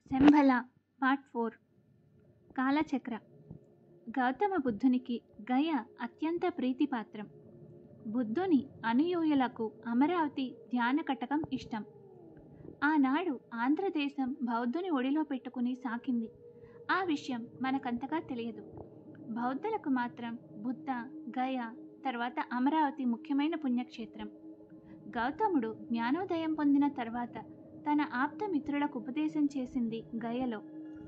Shambhala part four Kalachakra Gautama బుద్ధునికి గయ అత్యంత ప్రీతిపాత్రం బుద్ధుని అనుయూయులకు అమరావతి ధ్యాన కటకం ఇష్టం ఆనాడు ఆంధ్రదేశం బౌద్ధుని ఒడిలో పెట్టుకుని సాకింది ఆ విషయం మనకంతగా తెలియదు బౌద్ధులకు మాత్రం బుద్ధ గయ తర్వాత అమరావతి ముఖ్యమైన పుణ్యక్షేత్రం గౌతముడు జ్ఞానోదయం పొందిన తర్వాత తన ఆప్త మిత్రులకు ఉపదేశం చేసింది గయలో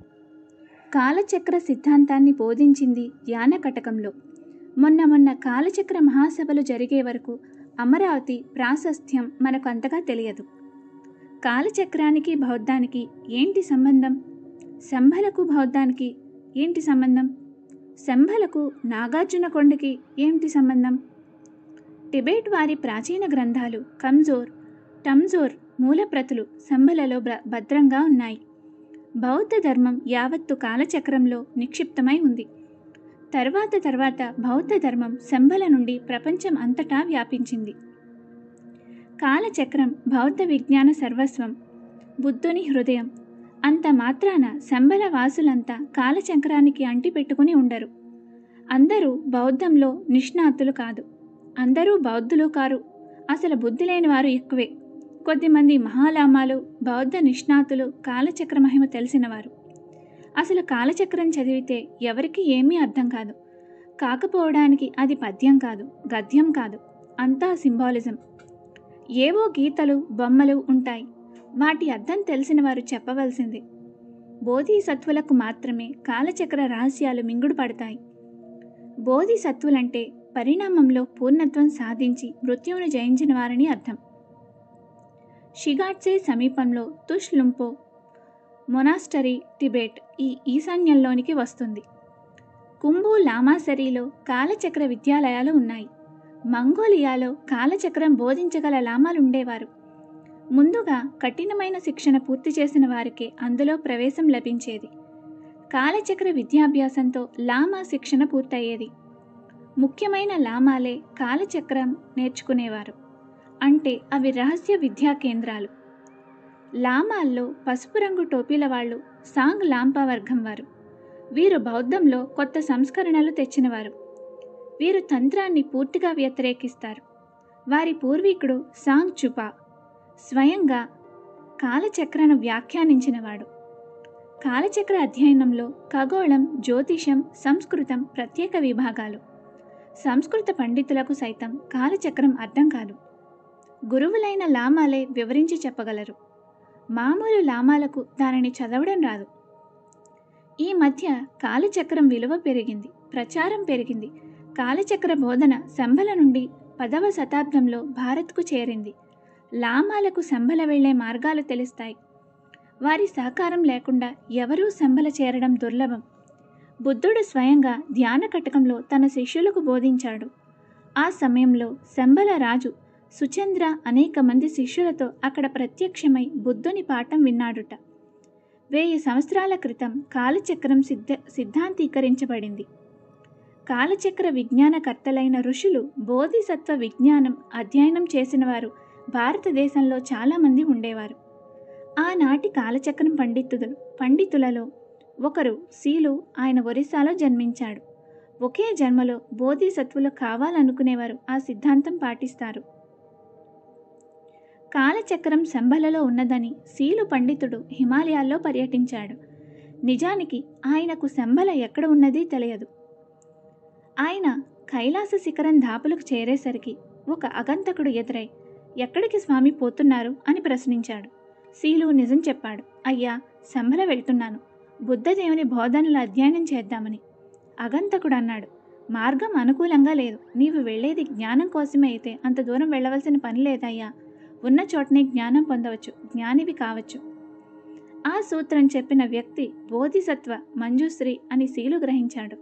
కాలచక్ర సిద్ధాంతాన్ని బోధించింది ధ్యాన కటకంలో మొన్న మొన్న కాలచక్ర మహాసభలు జరిగే వరకు అమరావతి ప్రాశస్త్యం మనకు అంతగా తెలియదు కాలచక్రానికి బౌద్ధానికి ఏంటి సంబంధం శంభలకు బౌద్ధానికి ఏంటి సంబంధం శంభలకు నాగార్జున కొండకి ఏంటి సంబంధం టిబెట్ వారి ప్రాచీన గ్రంథాలు కంజోర్ టంజోర్ మూలప్రతులు శంభలలో భద్రంగా ఉన్నాయి బౌద్ధ ధర్మం యావత్తు కాలచక్రంలో నిక్షిప్తమై ఉంది తర్వాత తర్వాత బౌద్ధ ధర్మం శంభల నుండి ప్రపంచం అంతటా వ్యాపించింది కాలచక్రం బౌద్ధ విజ్ఞాన సర్వస్వం బుద్ధుని హృదయం అంత మాత్రాన శంబల వాసులంతా కాలచక్రానికి అంటిపెట్టుకుని ఉండరు అందరూ బౌద్ధంలో నిష్ణాతులు కాదు అందరూ బౌద్ధులు కారు అసలు బుద్ధి లేని వారు ఎక్కువే కొద్దిమంది మహాలామాలు బౌద్ధ నిష్ణాతులు కాలచక్ర మహిమ తెలిసినవారు అసలు కాలచక్రం చదివితే ఎవరికి ఏమీ అర్థం కాదు కాకపోవడానికి అది పద్యం కాదు గద్యం కాదు అంతా సింబాలిజం ఏవో గీతలు బొమ్మలు ఉంటాయి వాటి అర్థం తెలిసిన వారు చెప్పవలసింది బోధిసత్వులకు మాత్రమే కాలచక్ర రహస్యాలు మింగుడు పడతాయి బోధిసత్వులంటే పరిణామంలో పూర్ణత్వం సాధించి మృత్యువును జయించిన వారని అర్థం షిగాట్సే సమీపంలో తుష్ లుంపో మొనాస్టరీ టిబెట్ ఈ ఈశాన్యంలోనికి వస్తుంది కుంభు లామాసరీలో కాలచక్ర విద్యాలయాలు ఉన్నాయి మంగోలియాలో కాలచక్రం బోధించగల లామాలు ఉండేవారు ముందుగా కఠినమైన శిక్షణ పూర్తి చేసిన వారికే అందులో ప్రవేశం లభించేది కాలచక్ర విద్యాభ్యాసంతో లామా శిక్షణ పూర్తయ్యేది ముఖ్యమైన లామాలే కాలచక్రం నేర్చుకునేవారు అంటే అవి రహస్య విద్యా కేంద్రాలు లామాల్లో పసుపు రంగు టోపీల వాళ్ళు సాంగ్ లాంపా వర్గం వారు వీరు బౌద్ధంలో కొత్త సంస్కరణలు తెచ్చినవారు వీరు తంత్రాన్ని పూర్తిగా వ్యతిరేకిస్తారు వారి పూర్వీకుడు సాంగ్ చుపా స్వయంగా కాలచక్రను వ్యాఖ్యానించినవాడు కాలచక్ర అధ్యయనంలో ఖగోళం జ్యోతిషం సంస్కృతం ప్రత్యేక విభాగాలు సంస్కృత పండితులకు సైతం కాలచక్రం అర్థం కాదు గురువులైన లామాలే వివరించి చెప్పగలరు మామూలు లామాలకు దానిని చదవడం రాదు ఈ మధ్య కాలచక్రం విలువ పెరిగింది ప్రచారం పెరిగింది కాలచక్ర బోధన సంబల నుండి పదవ శతాబ్దంలో భారత్కు చేరింది లామాలకు సంబల వెళ్లే మార్గాలు తెలుస్తాయి వారి సహకారం లేకుండా ఎవరూ సంబల చేరడం దుర్లభం బుద్ధుడు స్వయంగా ధ్యాన కటకంలో తన శిష్యులకు బోధించాడు ఆ సమయంలో శంబల రాజు సుచంద్ర అనేక మంది శిష్యులతో అక్కడ ప్రత్యక్షమై బుద్ధుని పాఠం విన్నాడుట వెయ్యి సంవత్సరాల క్రితం కాలచక్రం సిద్ధ సిద్ధాంతీకరించబడింది కాలచక్ర విజ్ఞానకర్తలైన ఋషులు బోధిసత్వ విజ్ఞానం అధ్యయనం చేసినవారు భారతదేశంలో చాలామంది ఉండేవారు ఆనాటి కాలచక్రం పండితులు పండితులలో ఒకరు శీలు ఆయన ఒరిస్సాలో జన్మించాడు ఒకే జన్మలో బోధిసత్వులు కావాలనుకునేవారు ఆ సిద్ధాంతం పాటిస్తారు కాలచక్రం శంబలలో ఉన్నదని శీలు పండితుడు హిమాలయాల్లో పర్యటించాడు నిజానికి ఆయనకు శంబల ఎక్కడ ఉన్నది తెలియదు ఆయన కైలాస శిఖరం దాపులకు చేరేసరికి ఒక అగంతకుడు ఎదురై ఎక్కడికి స్వామి పోతున్నారు అని ప్రశ్నించాడు శీలు నిజం చెప్పాడు అయ్యా శంబల వెళ్తున్నాను బుద్ధదేవుని బోధనలు అధ్యయనం చేద్దామని అగంతకుడు అన్నాడు మార్గం అనుకూలంగా లేదు నీవు వెళ్ళేది జ్ఞానం కోసమే అయితే అంత దూరం వెళ్ళవలసిన పని లేదయ్యా ఉన్న చోటనే జ్ఞానం పొందవచ్చు జ్ఞానివి కావచ్చు ఆ సూత్రం చెప్పిన వ్యక్తి బోధిసత్వ మంజుశ్రీ అని శీలు గ్రహించాడు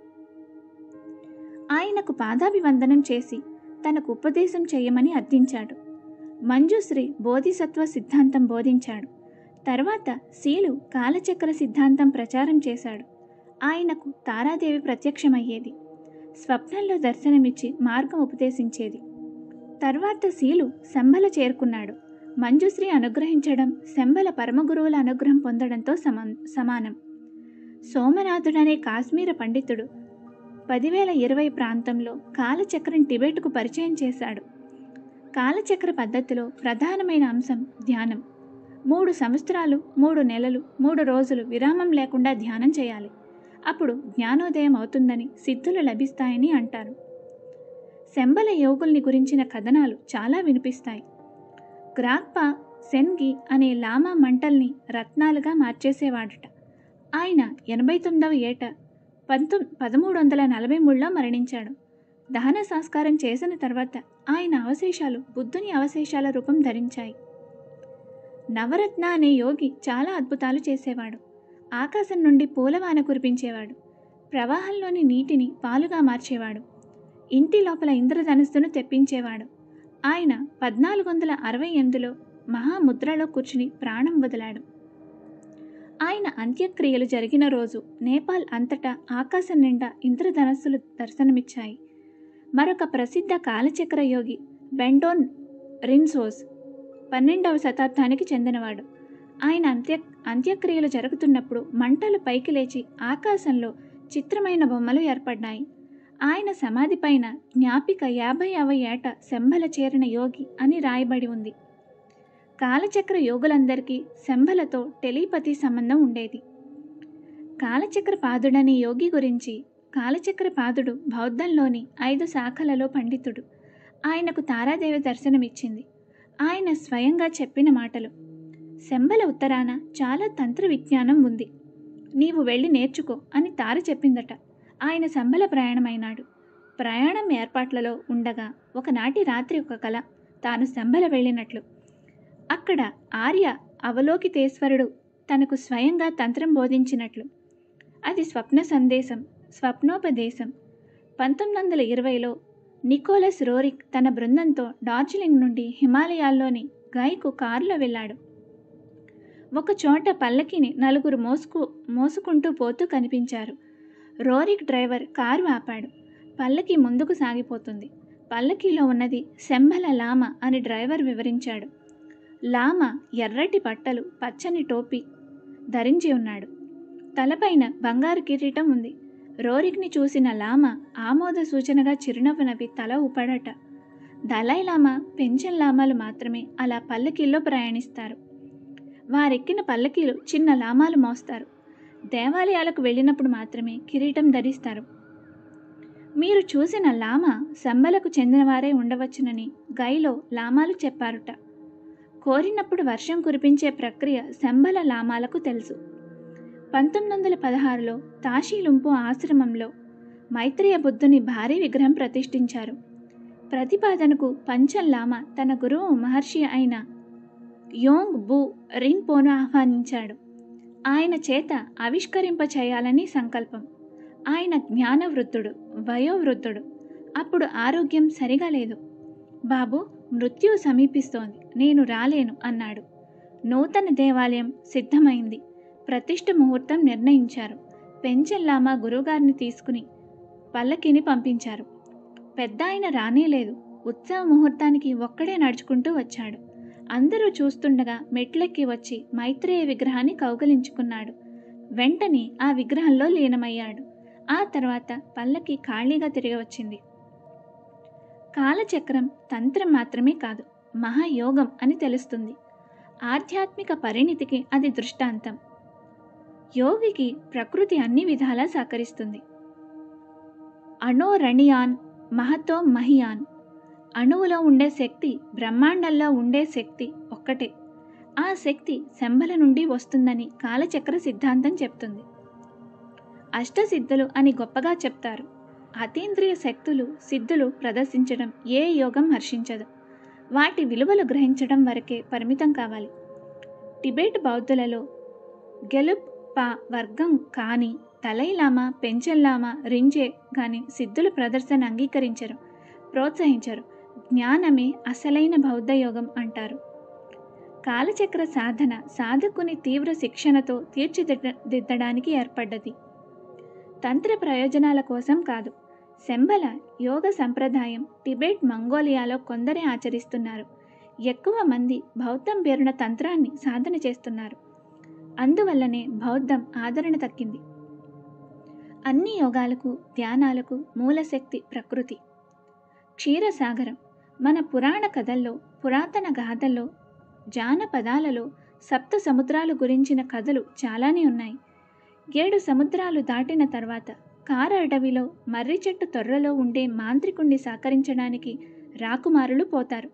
ఆయనకు పాదాభివందనం చేసి తనకు ఉపదేశం చేయమని అర్థించాడు మంజుశ్రీ బోధిసత్వ సిద్ధాంతం బోధించాడు తర్వాత శీలు కాలచక్ర సిద్ధాంతం ప్రచారం చేశాడు ఆయనకు తారాదేవి ప్రత్యక్షమయ్యేది స్వప్నంలో దర్శనమిచ్చి మార్గం ఉపదేశించేది తర్వాత శీలు సంబల చేరుకున్నాడు మంజుశ్రీ అనుగ్రహించడం శంబల పరమగురువుల అనుగ్రహం పొందడంతో సమా సమానం సోమనాథుడనే కాశ్మీర పండితుడు పదివేల ఇరవై ప్రాంతంలో కాలచక్రం టిబెట్కు పరిచయం చేశాడు కాలచక్ర పద్ధతిలో ప్రధానమైన అంశం ధ్యానం మూడు సంవత్సరాలు మూడు నెలలు మూడు రోజులు విరామం లేకుండా ధ్యానం చేయాలి అప్పుడు జ్ఞానోదయం అవుతుందని సిద్ధులు లభిస్తాయని అంటారు శంబల యోగుల్ని గురించిన కథనాలు చాలా వినిపిస్తాయి గ్రాక్పా సెన్గి అనే లామా మంటల్ని రత్నాలుగా మార్చేసేవాడట ఆయన ఎనభై తొమ్మిదవ ఏట పంతొ పదమూడు వందల నలభై మూడులో మరణించాడు దహన సంస్కారం చేసిన తర్వాత ఆయన అవశేషాలు బుద్ధుని అవశేషాల రూపం ధరించాయి నవరత్న అనే యోగి చాలా అద్భుతాలు చేసేవాడు ఆకాశం నుండి పూలవాన కురిపించేవాడు ప్రవాహంలోని నీటిని పాలుగా మార్చేవాడు ఇంటి లోపల ఇంద్రధనుస్సును తెప్పించేవాడు ఆయన పద్నాలుగు వందల అరవై ఎనిమిదిలో మహాముద్రలో కూర్చుని ప్రాణం వదిలాడు ఆయన అంత్యక్రియలు జరిగిన రోజు నేపాల్ అంతటా ఆకాశం నిండా ఇంద్రధనస్సులు దర్శనమిచ్చాయి మరొక ప్రసిద్ధ కాలచక్ర యోగి బెండోన్ రిన్సోస్ పన్నెండవ శతాబ్దానికి చెందినవాడు ఆయన అంత్య అంత్యక్రియలు జరుగుతున్నప్పుడు మంటలు పైకి లేచి ఆకాశంలో చిత్రమైన బొమ్మలు ఏర్పడ్డాయి ఆయన సమాధి పైన జ్ఞాపిక యాభై అవ ఏట శంభల చేరిన యోగి అని రాయబడి ఉంది కాలచక్ర యోగులందరికీ శంభలతో టెలిపతి సంబంధం ఉండేది కాలచక్ర పాదుడనే యోగి గురించి కాలచక్ర పాదుడు బౌద్ధంలోని ఐదు శాఖలలో పండితుడు ఆయనకు తారాదేవి దర్శనమిచ్చింది ఆయన స్వయంగా చెప్పిన మాటలు శంబల ఉత్తరాన చాలా తంత్ర విజ్ఞానం ఉంది నీవు వెళ్ళి నేర్చుకో అని తార చెప్పిందట ఆయన శంబల ప్రయాణమైనాడు ప్రయాణం ఏర్పాట్లలో ఉండగా ఒకనాటి రాత్రి ఒక కల తాను శంబల వెళ్ళినట్లు అక్కడ ఆర్య అవలోకితేశ్వరుడు తనకు స్వయంగా తంత్రం బోధించినట్లు అది స్వప్న సందేశం స్వప్నోపదేశం పంతొమ్మిది వందల ఇరవైలో నికోలస్ రోరిక్ తన బృందంతో డార్జిలింగ్ నుండి హిమాలయాల్లోని గైకు కారులో వెళ్ళాడు ఒక చోట పల్లకిని నలుగురు మోసుకు మోసుకుంటూ పోతూ కనిపించారు రోరిక్ డ్రైవర్ కారు ఆపాడు పల్లకి ముందుకు సాగిపోతుంది పల్లకీలో ఉన్నది శంభల లామ అని డ్రైవర్ వివరించాడు లామ ఎర్రటి బట్టలు పచ్చని టోపీ ధరించి ఉన్నాడు తలపైన బంగారు కిరీటం ఉంది రోరిక్ని చూసిన లామ ఆమోద సూచనగా చిరునవ్వు నవ్వి తల ఊపాడట దలై లామ పెంచన్ లామాలు మాత్రమే అలా పల్లకీల్లో ప్రయాణిస్తారు వారెక్కిన పల్లకీలు చిన్న లామాలు మోస్తారు దేవాలయాలకు వెళ్ళినప్పుడు మాత్రమే కిరీటం ధరిస్తారు మీరు చూసిన లామ శంబలకు చెందినవారే ఉండవచ్చునని గైలో లామాలు చెప్పారుట కోరినప్పుడు వర్షం కురిపించే ప్రక్రియ శంబల లామాలకు తెలుసు పంతొమ్మిది వందల పదహారులో తాషీలుంపు ఆశ్రమంలో మైత్రేయ బుద్ధుని భారీ విగ్రహం ప్రతిష్ఠించారు ప్రతిపాదనకు పంచన్ లామ తన గురువు మహర్షి అయిన యోంగ్ బు రింపోను ఆహ్వానించాడు ఆయన చేత ఆవిష్కరింప చేయాలని సంకల్పం ఆయన జ్ఞానవృద్ధుడు వయోవృద్ధుడు అప్పుడు ఆరోగ్యం సరిగా లేదు బాబు మృత్యువు సమీపిస్తోంది నేను రాలేను అన్నాడు నూతన దేవాలయం సిద్ధమైంది ప్రతిష్ఠ ముహూర్తం నిర్ణయించారు పెంచెల్లామా గురువుగారిని తీసుకుని పల్లకిని పంపించారు పెద్ద ఆయన రానేలేదు ఉత్సవ ముహూర్తానికి ఒక్కడే నడుచుకుంటూ వచ్చాడు అందరూ చూస్తుండగా మెట్లెక్కి వచ్చి మైత్రేయ విగ్రహాన్ని కౌగలించుకున్నాడు వెంటనే ఆ విగ్రహంలో లీనమయ్యాడు ఆ తర్వాత పల్లకి ఖాళీగా తిరిగి వచ్చింది కాలచక్రం తంత్రం మాత్రమే కాదు మహాయోగం అని తెలుస్తుంది ఆధ్యాత్మిక పరిణితికి అది దృష్టాంతం యోగికి ప్రకృతి అన్ని విధాలా సహకరిస్తుంది అణోరణియాన్ మహతో మహియాన్ అణువులో ఉండే శక్తి బ్రహ్మాండంలో ఉండే శక్తి ఒక్కటే ఆ శక్తి శంబల నుండి వస్తుందని కాలచక్ర సిద్ధాంతం చెప్తుంది అష్టసిద్ధులు అని గొప్పగా చెప్తారు అతీంద్రియ శక్తులు సిద్ధులు ప్రదర్శించడం ఏ యోగం హర్షించదు వాటి విలువలు గ్రహించడం వరకే పరిమితం కావాలి టిబెట్ బౌద్ధులలో గెలుప్ పా వర్గం కాని తలైలామా పెంచెల్లామా రింజే కానీ సిద్ధుల ప్రదర్శన అంగీకరించరు ప్రోత్సహించరు జ్ఞానమే అసలైన బౌద్ధ యోగం అంటారు కాలచక్ర సాధన సాధకుని తీవ్ర శిక్షణతో తీర్చిదిద్దడానికి ఏర్పడ్డది తంత్ర ప్రయోజనాల కోసం కాదు శంబల యోగ సంప్రదాయం టిబెట్ మంగోలియాలో కొందరే ఆచరిస్తున్నారు ఎక్కువ మంది బౌద్ధం పేరున తంత్రాన్ని సాధన చేస్తున్నారు అందువల్లనే బౌద్ధం ఆదరణ తక్కింది అన్ని యోగాలకు ధ్యానాలకు మూలశక్తి ప్రకృతి క్షీరసాగరం మన పురాణ కథల్లో పురాతన గాథల్లో జానపదాలలో సప్త సముద్రాలు గురించిన కథలు చాలానే ఉన్నాయి ఏడు సముద్రాలు దాటిన తర్వాత కార అడవిలో మర్రి చెట్టు తొర్రలో ఉండే మాంత్రికుణ్ణి సహకరించడానికి రాకుమారులు పోతారు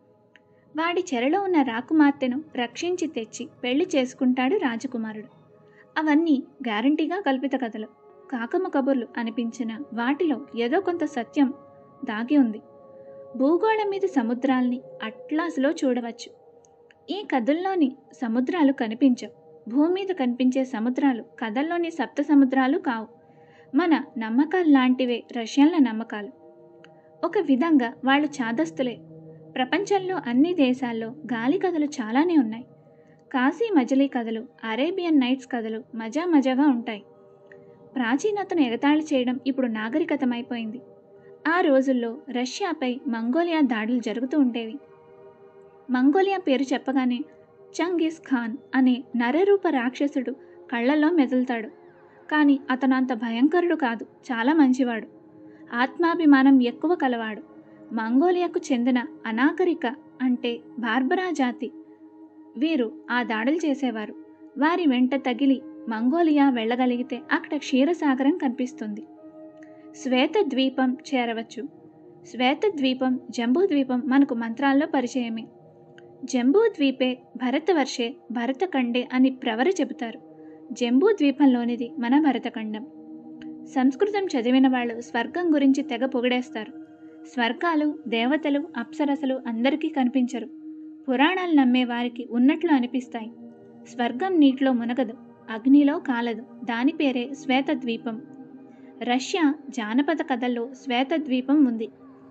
వాడి చెరలో ఉన్న రాకుమార్తెను రక్షించి తెచ్చి పెళ్లి చేసుకుంటాడు రాజకుమారుడు అవన్నీ గ్యారంటీగా కల్పిత కథలు కాకమ్మ కబుర్లు అనిపించిన వాటిలో ఏదో కొంత సత్యం దాగి ఉంది భూగోళం మీద సముద్రాల్ని అట్లాస్లో చూడవచ్చు ఈ కథల్లోని సముద్రాలు కనిపించవు భూమి మీద కనిపించే సముద్రాలు కథల్లోని సప్త సముద్రాలు కావు మన నమ్మకాలు లాంటివే రష్యన్ల నమ్మకాలు ఒక విధంగా వాళ్ళు చాదస్తులే ప్రపంచంలో అన్ని దేశాల్లో గాలి కథలు చాలానే ఉన్నాయి కాశీ మజిలీ కథలు అరేబియన్ నైట్స్ కథలు మజా మజాగా ఉంటాయి ప్రాచీనతను ఎగతాళి చేయడం ఇప్పుడు నాగరికతమైపోయింది ఆ రోజుల్లో రష్యాపై మంగోలియా దాడులు జరుగుతూ ఉండేవి మంగోలియా పేరు చెప్పగానే చంగీస్ ఖాన్ అనే నరరూప రాక్షసుడు కళ్ళల్లో మెదులుతాడు కానీ అతను అంత భయంకరుడు కాదు చాలా మంచివాడు ఆత్మాభిమానం ఎక్కువ కలవాడు మంగోలియాకు చెందిన అనాగరిక అంటే బార్బరా జాతి వీరు ఆ దాడులు చేసేవారు వారి వెంట తగిలి మంగోలియా వెళ్ళగలిగితే అక్కడ క్షీరసాగరం కనిపిస్తుంది శ్వేత ద్వీపం చేరవచ్చు శ్వేత ద్వీపం జంబూ ద్వీపం మనకు మంత్రాల్లో పరిచయమే జంబూ ద్వీపే భరతవర్షే భరతఖండే అని ప్రవర చెబుతారు జంబూ ద్వీపంలోనిది మన భరతఖండం సంస్కృతం చదివిన వాళ్ళు స్వర్గం గురించి తెగ పొగిడేస్తారు స్వర్గాలు దేవతలు అప్సరసలు అందరికీ కనిపించరు పురాణాలు నమ్మే వారికి ఉన్నట్లు అనిపిస్తాయి స్వర్గం నీటిలో మునగదు అగ్నిలో కాలదు దాని పేరే శ్వేత ద్వీపం రష్యా జానపద కథల్లో శ్వేత ద్వీపం ఉంది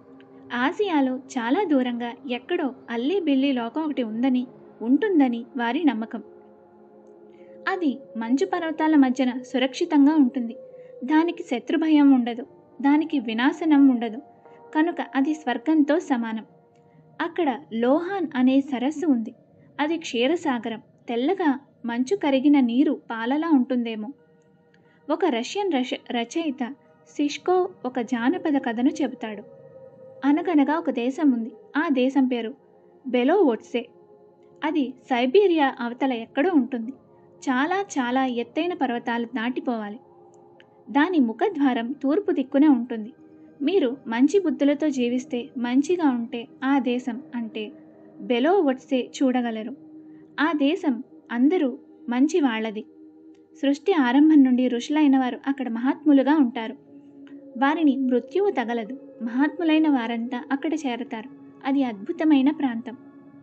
ఆసియాలో చాలా దూరంగా ఎక్కడో అల్లి బిల్లి లోకం ఒకటి ఉందని ఉంటుందని వారి నమ్మకం అది మంచు పర్వతాల మధ్యన సురక్షితంగా ఉంటుంది దానికి శత్రుభయం ఉండదు దానికి వినాశనం ఉండదు కనుక అది స్వర్గంతో సమానం అక్కడ లోహాన్ అనే సరస్సు ఉంది అది క్షీరసాగరం తెల్లగా మంచు కరిగిన నీరు పాలలా ఉంటుందేమో ఒక రష్యన్ రష రచయిత సిష్కో ఒక జానపద కథను చెబుతాడు అనగనగా ఒక దేశం ఉంది ఆ దేశం పేరు బెలోవోట్సే అది సైబీరియా అవతల ఎక్కడో ఉంటుంది చాలా చాలా ఎత్తైన పర్వతాలు దాటిపోవాలి దాని ముఖద్వారం తూర్పు దిక్కునే ఉంటుంది మీరు మంచి బుద్ధులతో జీవిస్తే మంచిగా ఉంటే ఆ దేశం అంటే బెలోవొట్సే చూడగలరు ఆ దేశం అందరూ మంచి వాళ్ళది సృష్టి ఆరంభం నుండి ఋషులైన వారు అక్కడ మహాత్ములుగా ఉంటారు వారిని మృత్యువు తగలదు మహాత్ములైన వారంతా అక్కడ చేరతారు అది అద్భుతమైన ప్రాంతం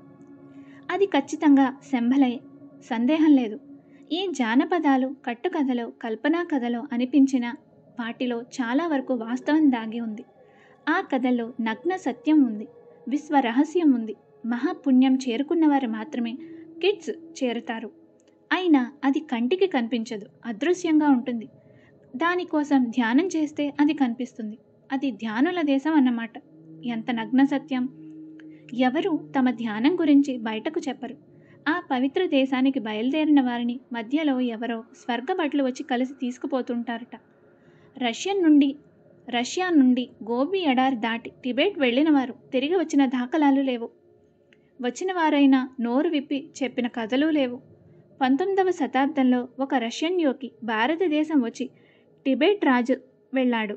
అది ఖచ్చితంగా శంభలయే సందేహం లేదు ఈ జానపదాలు కట్టుకథలో కల్పనా కథలో అనిపించిన వాటిలో చాలా వరకు వాస్తవం దాగి ఉంది ఆ కథల్లో నగ్న సత్యం ఉంది విశ్వ రహస్యం ఉంది మహాపుణ్యం చేరుకున్నవారు మాత్రమే కిడ్స్ చేరుతారు అయినా అది కంటికి కనిపించదు అదృశ్యంగా ఉంటుంది దానికోసం ధ్యానం చేస్తే అది కనిపిస్తుంది అది ధ్యానుల దేశం అన్నమాట ఎంత నగ్న సత్యం ఎవరు తమ ధ్యానం గురించి బయటకు చెప్పరు ఆ పవిత్ర దేశానికి బయలుదేరిన వారిని మధ్యలో ఎవరో స్వర్గభట్లు వచ్చి కలిసి తీసుకుపోతుంటారట రష్యన్ నుండి రష్యా నుండి గోబీ ఎడారి దాటి టిబెట్ వెళ్ళిన వారు తిరిగి వచ్చిన దాఖలాలు లేవు వచ్చిన వారైనా నోరు విప్పి చెప్పిన కథలు లేవు పంతొమ్మిదవ శతాబ్దంలో ఒక రష్యన్ యోగి భారతదేశం వచ్చి టిబెట్ రాజు వెళ్ళాడు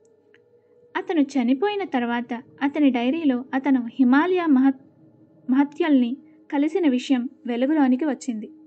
అతను చనిపోయిన తర్వాత అతని డైరీలో అతను హిమాలయ మహత్ మహత్యల్ని కలిసిన విషయం వెలుగులోనికి వచ్చింది